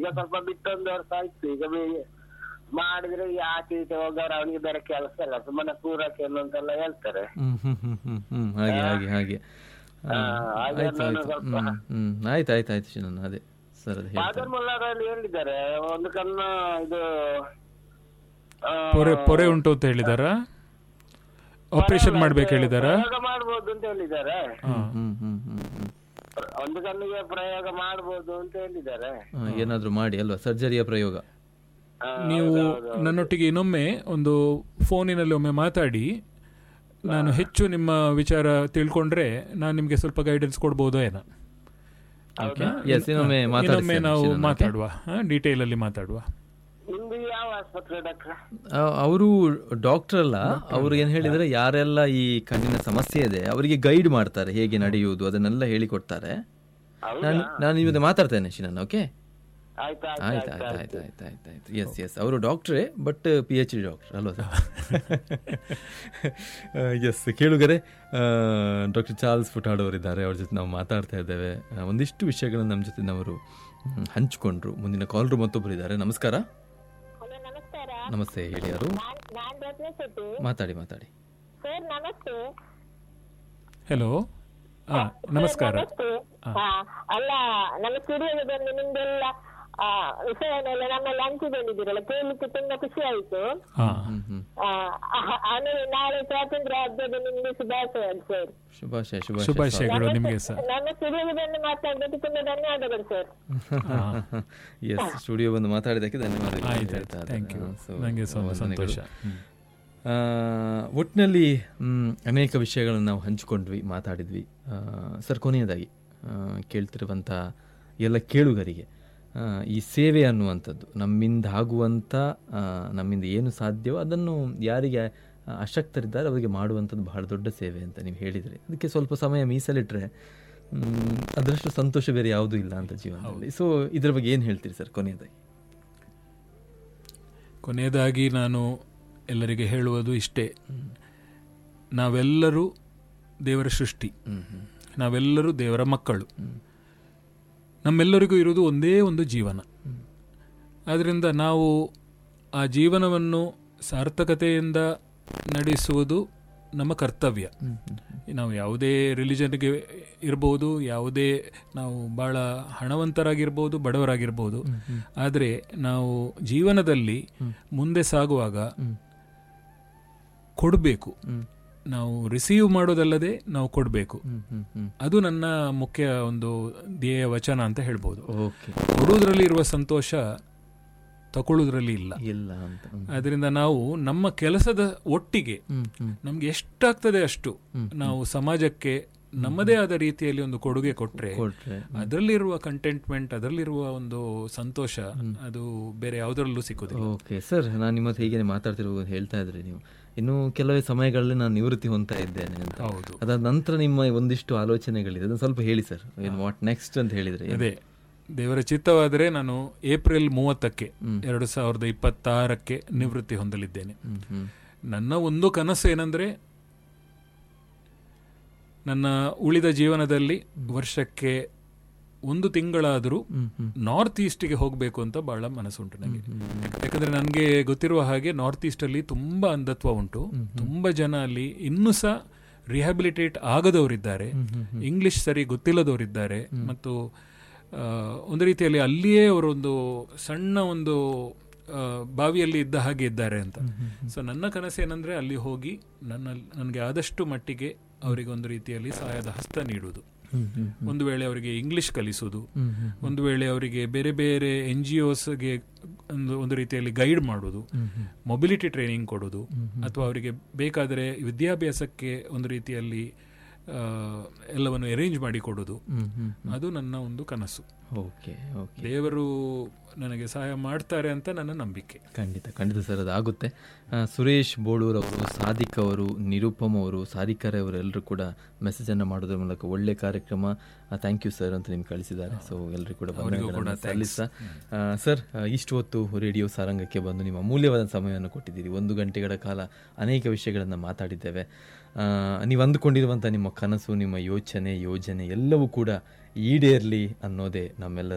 ಈಗ ಸ್ವಲ್ಪ ಬಿಟ್ಟೊಂದು ವರ್ಷ ಆಯ್ತು ಈಗ ಬಿ- ಮಾಡಿದ್ರೆ ಈ ಆಚೆ ಈಚೆ ಹೋಗೋರು ಅವನಿಗೆ ಬೇರೆ ಕೆಲಸ ಇಲ್ಲ ಸುಮ್ಮನೆ ಕೂರಕ್ಕೆ ಅಂತೆಲ್ಲ ಹೇಳ್ತಾರೆ ಹ್ಮ್ ಹ್ಮ್ ಹ್ಮ್ ಹ್ಮ್ ಹ್ಮ್ ಹಾಗೆ ಹಾಗೆ ಹಾಗೆ ಆ, ಹಾಗೆ ಆಯ್ತು ನಾನು ಆಯ್ತು ಸ್ವಲ್ಪ- ಹ್ಮ್ ಹ್ಮ್ ಆಯ್ತು ಆಯ್ತು ಆಯ್ತು ಶಿವಣ್ಣ ಅದೇ ಸರ್ ಅದು ಹೇಳ್ತಾರೆ ಫಾದರ್ ಮುಲ್ಲಾರಲ್ಲಿ ಹೇಳಿದ್ದಾರೆ ಒಂದು ಕಣ್ಣು ಇದು ಆ, ಪೊರೆ ಪೊರೆ ಉಂಟು ಅಂತ ಹೇಳಿದಾರ ಆಪರೇಷನ್ ಮಾಡ್ಬೇಕು ಹೇಳಿದಾರ ಪ್ರಯೋಗ ಮಾಡ್ಬೋದು ಅಂತ ಹೇಳಿದ್ದಾರೆ ಹ್ಮ್ ಹ್ಮ್ ಹ್ಮ್ ಹ್ಮ್ ಹ್ಮ್ ಒಂದು ಕಣ್ಣಿಗೆ ಪ್ರಯೋಗ ಮಾಡ್ಬೋದು ಅಂತ ಹೇಳಿದ್ದಾರೆ ಆ, ಏನಾದ್ರೂ ಮಾಡಿ ಅಲ್ವಾ ಸರ್ಜರಿಯ ಪ್ರಯೋಗ ಆ, ನೀವು ನನ್ನೊಟ್ಟಿಗೆ ಇನ್ನೊಮ್ಮೆ ಒಂದು ಫೋನಿನಲ್ಲಿ ಒಮ್ಮೆ ಮಾತಾಡಿ ನಾನು ಹೆಚ್ಚು ನಿಮ್ಮ ವಿಚಾರ ತಿಳ್ಕೊಂಡ್ರೆ ನಾನು ನಿಮಗೆ ಸ್ವಲ್ಪ ಗೈಡೆನ್ಸ್ ಕೊಡ್ಬೋದೋ ಏನೋ ಎಸ್ ಇನ್ನೊಮ್ಮೆ ಇನ್ನೊಮ್ಮೆ ನಾವು ಮಾತಾಡಿ ಮಾತಾಡುವ ಡೀಟೇಲ್ ಅಲ್ಲಿ ಮಾತಾಡುವ ನಿಮ್ದು ಯಾವ ಆಸ್ಪತ್ರೆ ಡಾಕ್ಟ್ರ ಅವರು ಡಾಕ್ಟರ್ ಅಲ್ಲ ಅವ್ರು ಏನ್ ಹೇಳಿದ್ರೆ ಯಾರೆಲ್ಲ ಈ ಕಣ್ಣಿನ ಸಮಸ್ಯೆ ಇದೆ ಅವರಿಗೆ ಗೈಡ್ ಮಾಡ್ತಾರೆ ಹೇಗೆ ನಡೆಯುವುದು ಅದನ್ನೆಲ್ಲ ಹೇಳಿಕೊಡ್ತಾರೆ ನಾನು ನಾನು ಇವತ್ತು ಮಾತಾಡ್ತೇನೆ ಶಿನನ್ ಓಕೆ ಆಯ್ತು ಆಯ್ತು ಆಯ್ತು ಆಯ್ತು ಆಯ್ತು ಆಯ್ತು ಆಯ್ತು ಎಸ್ ಎಸ್ ಅವರು ಡಾಕ್ಟ್ರೇ but P H D doctor ಅಲ್ವಾ ಸರ್ ಎಸ್ ಕೇಳುಗರೆ ಡಾಕ್ಟರ್ ಚಾರ್ಲ್ಸ್ ಫುಟಾಡ್ ಅವರಿದ್ದಾರೆ ಅವ್ರ ಜೊತೆ ನಾವು ಮಾತಾಡ್ತಾ ಇದ್ದೇವೆ ಆ, ಒಂದಿಷ್ಟು ವಿಷಯಗಳನ್ನು ನಮ್ಮ ಜೊತೆ ಅವರು ಹ್ಮ್, ಹಂಚ್ಕೊಂಡ್ರು ಮುಂದಿನ ಕಾಲ್ರು ಮತ್ತೊಬ್ಬರು ಇದ್ದಾರೆ ನಮಸ್ಕಾರ ಹಲೋ ನಮಸ್ಕಾರ ನಮಸ್ತೆ ಹೇಳಿ ಯಾರು ನಾನ್ ನಾನ್ ರತ್ನ ಶೆಟ್ಟಿ ಮಾತಾಡಿ ಮಾತಾಡಿ ಸರ್ ನಮಸ್ತೆ ಹಲೋ ಹಾ ನಮಸ್ಕಾರ ನಮಸ್ತೆ ಹಾ ಅಲ್ಲ ನಮ್ಮ ಸ್ಟುಡಿಯೋಗೆ ಬಂದು ನಿಮ್ದೆಲ್ಲ ಆ, ವಿಷಯನೆಲ್ಲ ನಮ್ಮಲ್ಲಿ ಹಂಚಿಕೊಂಡಿದ್ದೀರಲ್ಲ ಕೇಳಲಿಕ್ಕೆ ತುಂಬಾ ಖುಷಿ ಆಯ್ತು ಹಾ ಹ್ಮ್ ಹ್ಮ್ ಆ, ಆ- ಆಮೇಲೆ ನಾಳೆ ಸ್ವಾತಂತ್ರ್ಯ ಹಬ್ಬದ ನಿಮ್ಗೆ ಶುಭಾಶಯ ಸರ್ ಶುಭಾಶಯ ಶುಭಾಶಯ ಶುಭಾಶಯಗಳು ನಿಮಗೆ ಸರ್ ನಮ್ಮ ಸ್ಟುಡಿಯೋಗೆ ಬಂದು ಮಾತಾಡೋದಕ್ಕೆ ತುಂಬಾ ಧನ್ಯವಾದಗಳು ಸರ್ ಎಸ್ ಸ್ಟುಡಿಯೋ ಬಂದು ಮಾತಾಡಿದಕ್ಕೆ ಧನ್ಯವಾದಗಳು ಆಯ್ತು ಹೇಳ್ತಾ ಇದ್ದಾರೆ. ಥ್ಯಾಂಕ್ ಯು ಹಾ, so, ನನಗೆ ಸ್ವಲ್ಪ ವಂದನೆಗಳು. ಸಂತೋಷ ಹ್ಮ್. ಆ, ಒಟ್ಟಿನಲ್ಲಿ ಮ್, ಅನೇಕ ವಿಷಯಗಳನ್ನು ನಾವು ಹಂಚಿಕೊಂಡ್ವಿ ಮಾತಾಡಿದ್ವಿ ಆ, ಸರ್ ಕೊನೆಯದಾಗಿ ಆ, ಕೇಳ್ತಿರುವಂಥ ಎಲ್ಲ ಕೇಳುಗರಿಗೆ ಆ, ಈ ಸೇವೆ ಅನ್ನುವಂಥದ್ದು ನಮ್ಮಿಂದ ಆಗುವಂಥ ಆ, ನಮ್ಮಿಂದ ಏನು ಸಾಧ್ಯವೋ ಅದನ್ನು ಯಾರಿಗೆ ಆ, ಅಶಕ್ತರಿದ್ದಾರೆ ಅವರಿಗೆ ಮಾಡುವಂಥದ್ದು ಬಹಳ ದೊಡ್ಡ ಸೇವೆ ಅಂತ ನೀವು ಹೇಳಿದ್ರಿ ಅದಕ್ಕೆ ಸ್ವಲ್ಪ ಸಮಯ ಮೀಸಲಿಟ್ರೆ ಮ್, ಅದರಷ್ಟು ಸಂತೋಷ ಬೇರೆ ಯಾವುದೂ ಇಲ್ಲ ಅಂತ ಜೀವನದಲ್ಲಿ ಸೊ ಇದ್ರ ಬಗ್ಗೆ ಏನು ಹೇಳ್ತೀರಿ ಸರ್ ಕೊನೆಯದಾಗಿ ಕೊನೆಯದಾಗಿ ನಾನು ಎಲ್ಲರಿಗೆ ಹೇಳುವುದು ಇಷ್ಟೇ ನಾವೆಲ್ಲರೂ ದೇವರ ಸೃಷ್ಟಿ ನಾವೆಲ್ಲರೂ ದೇವರ ಮಕ್ಕಳು ನಮ್ಮೆಲ್ಲರಿಗೂ ಇರುವುದು ಒಂದೇ ಒಂದು ಜೀವನ ಆದ್ದರಿಂದ ನಾವು ಆ ಜೀವನವನ್ನು ಸಾರ್ಥಕತೆಯಿಂದ ನಡೆಸುವುದು ನಮ್ಮ ಕರ್ತವ್ಯ ನಾವು ಯಾವುದೇ ರಿಲಿಜನ್ಗೆ ಇರ್ಬೋದು ಯಾವುದೇ ನಾವು ಭಾಳ ಹಣವಂತರಾಗಿರ್ಬೋದು ಬಡವರಾಗಿರ್ಬೋದು ಆದರೆ ನಾವು ಜೀವನದಲ್ಲಿ ಮುಂದೆ ಸಾಗುವಾಗ ಕೊಡಬೇಕು ನಾವು ರಿಸೀವ್ ಮಾಡೋದಲ್ಲದೆ ನಾವು ಕೊಡಬೇಕು ಅದು ನನ್ನ ಮುಖ್ಯ ಒಂದು ಧ್ಯೇಯ ವಚನ ಅಂತ ಹೇಳ್ಬೋದು ಓಕೆ ಕೊಡುವುದರಲ್ಲಿ ಇರುವ ಸಂತೋಷ ತಗೊಳ್ಳುವುದರಲ್ಲಿ ಇಲ್ಲ ಇಲ್ಲ ಅಂತ ಹ್ಮ್. ಅದರಿಂದ ನಾವು ನಮ್ಮ ಕೆಲಸದ ಒಟ್ಟಿಗೆ ಹ್ಮ್, ಹ್ಮ್. ನಮ್ಗೆ ಎಷ್ಟಾಗ್ತದೆ ಅಷ್ಟು ನಾವು ಸಮಾಜಕ್ಕೆ ನಮ್ಮದೇ ಆದ ರೀತಿಯಲ್ಲಿ ಒಂದು ಕೊಡುಗೆ ಕೊಟ್ರೆ ಕೊಟ್ರೆ ಅದರಲ್ಲಿರುವ ಕಂಟೆಂಟ್ಮೆಂಟ್ ಅದರಲ್ಲಿರುವ ಒಂದು ಸಂತೋಷ ಅದು ಬೇರೆ ಯಾವುದರಲ್ಲೂ ಸಿಕ್ಕುದಿಲ್ಲ ಓಕೆ ಸರ್ ನಾನು ನಿಮ್ಮ ಹತ್ರ ಹೀಗೆ ಮಾತಾಡ್ತಿರುವಾಗ ಹೇಳ್ತಾ ಇದ್ರಿ ನೀವು ಇನ್ನು ಕೆಲವೇ ಸಮಯಗಳಲ್ಲಿ ನಾನು ನಿವೃತ್ತಿ ಹೊಂದ್ತಾ ಇದ್ದೇನೆ ಅಂತ ಹೌದು ಅದಾದ ನಂತರ ನಿಮ್ಮ ಒಂದಿಷ್ಟು ಆಲೋಚನೆಗಳಿದೆ ಅದನ್ನು ಸ್ವಲ್ಪ ಹೇಳಿ ಸರ್ ಏನು ವಾಟ್ ನೆಕ್ಸ್ಟ್ ಅಂತ ಹೇಳಿದ್ರೆ ಅದೇ ದೇವರ ಚಿತ್ತವಾದರೆ ನಾನು ಏಪ್ರಿಲ್ ಮೂವತ್ತಕ್ಕೆ ಎರಡು ಸಾವಿರದ ಇಪ್ಪತ್ತಾರಕ್ಕೆ ನಿವೃತ್ತಿ ಹೊಂದಲಿದ್ದೇನೆ ಹ್ಮ್, ಹ್ಮ್. ನನ್ನ ಒಂದು ಕನಸು ಏನಂದ್ರೆ ನನ್ನ ಉಳಿದ ಜೀವನದಲ್ಲಿ ವರ್ಷಕ್ಕೆ ಒಂದು ತಿಂಗಳಾದರೂ ನಾರ್ತ್ ಈಸ್ಟ್ಗೆ ಹೋಗಬೇಕು ಅಂತ ಬಹಳ ಮನಸ್ಸುಂಟು ನನಗೆ ಯಾಕಂದ್ರೆ ನನಗೆ ಗೊತ್ತಿರುವ ಹಾಗೆ ನಾರ್ತ್ ಈಸ್ಟ್ ಅಲ್ಲಿ ತುಂಬಾ ಅಂಧತ್ವ ಉಂಟು ತುಂಬಾ ಜನ ಅಲ್ಲಿ ಇನ್ನೂ ಸಹ ರಿಹ್ಯಾಬಿಲಿಟೇಟ್ ಆಗದವರಿದ್ದಾರೆ ಇಂಗ್ಲಿಷ್ ಸರಿ ಗೊತ್ತಿಲ್ಲದವರಿದ್ದಾರೆ ಮತ್ತು ಆ, ಒಂದು ರೀತಿಯಲ್ಲಿ ಅಲ್ಲಿಯೇ ಅವರೊಂದು ಸಣ್ಣ ಒಂದು ಆ, ಬಾವಿಯಲ್ಲಿ ಇದ್ದ ಹಾಗೆ ಇದ್ದಾರೆ ಅಂತ ಸೊ ನನ್ನ ಕನಸು ಏನಂದ್ರೆ ಅಲ್ಲಿ ಹೋಗಿ ನನ್ನ ನನಗೆ ಆದಷ್ಟು ಮಟ್ಟಿಗೆ ಅವರಿಗೆ ಒಂದು ರೀತಿಯಲ್ಲಿ ಸಹಾಯದ ಹಸ್ತ ನೀಡುವುದು ಒಂದು ವೇಳೆ ಅವರಿಗೆ ಇಂಗ್ಲಿಷ್ ಕಲಿಸುವುದು ಒಂದು ವೇಳೆ ಅವರಿಗೆ ಬೇರೆ ಬೇರೆ ಎನ್ ಜಿ ಒಸ್ಗೆ ಒಂದು ಒಂದು ರೀತಿಯಲ್ಲಿ ಗೈಡ್ ಮಾಡೋದು ಮೊಬಿಲಿಟಿ ಟ್ರೈನಿಂಗ್ ಕೊಡೋದು ಅಥವಾ ಅವರಿಗೆ ಬೇಕಾದರೆ ವಿದ್ಯಾಭ್ಯಾಸಕ್ಕೆ ಒಂದು ರೀತಿಯಲ್ಲಿ ಆ, ಎಲ್ಲವನ್ನು ಅರೇಂಜ್ ಮಾಡಿ ಕೊಡೋದು ಅದು ನನ್ನ ಒಂದು ಕನಸು ಓಕೆ ಓಕೆ ದೇವರು ನನಗೆ ಸಹಾಯ ಮಾಡ್ತಾರೆ ಅಂತ ನನ್ನ ನಂಬಿಕೆ ಖಂಡಿತ ಖಂಡಿತ ಸರ್ ಅದಾಗುತ್ತೆ ಆ, ಸುರೇಶ್ ಬೋಳೂರ್ ಅವರು ಸಾದಿಕ್ ಅವರು ನಿರುಪಮ್ ಅವರು ಸಾರಿಕರೆ ಅವರು ಎಲ್ಲರೂ ಕೂಡ ಮೆಸೇಜನ್ನು ಮಾಡೋದ್ರ ಮೂಲಕ ಒಳ್ಳೆ ಕಾರ್ಯಕ್ರಮ ಥ್ಯಾಂಕ್ ಯು ಸರ್ ಅಂತ ನಿಮ್ಗೆ ಕಳಿಸಿದ್ದಾರೆ ಸೊ ಎಲ್ಲರಿಗೂ ಕೂಡ ವಂದನೆಗಳನ್ನು ಸಲ್ಲಿಸ್ತಾ ಆ, ಸರ್ ಆ, ಇಷ್ಟು ಹೊತ್ತು ರೇಡಿಯೋ ಸಾರಂಗಕ್ಕೆ ಬಂದು ನಿಮ್ಮ ಅಮೂಲ್ಯವಾದ ಸಮಯವನ್ನು ಕೊಟ್ಟಿದ್ದೀರಿ ಒಂದು ಗಂಟೆಗಳ ಕಾಲ ಅನೇಕ ವಿಷಯಗಳನ್ನು ಮಾತಾಡಿದ್ದೇವೆ ಆ, ನೀವು ಅಂದುಕೊಂಡಿರುವಂಥ ನಿಮ್ಮ ಕನಸು ನಿಮ್ಮ ಯೋಚನೆ ಯೋಜನೆ ಎಲ್ಲವೂ ಕೂಡ ಈಡೇರಲಿ ಅನ್ನೋದೇ ನಮ್ಮೆಲ್ಲರ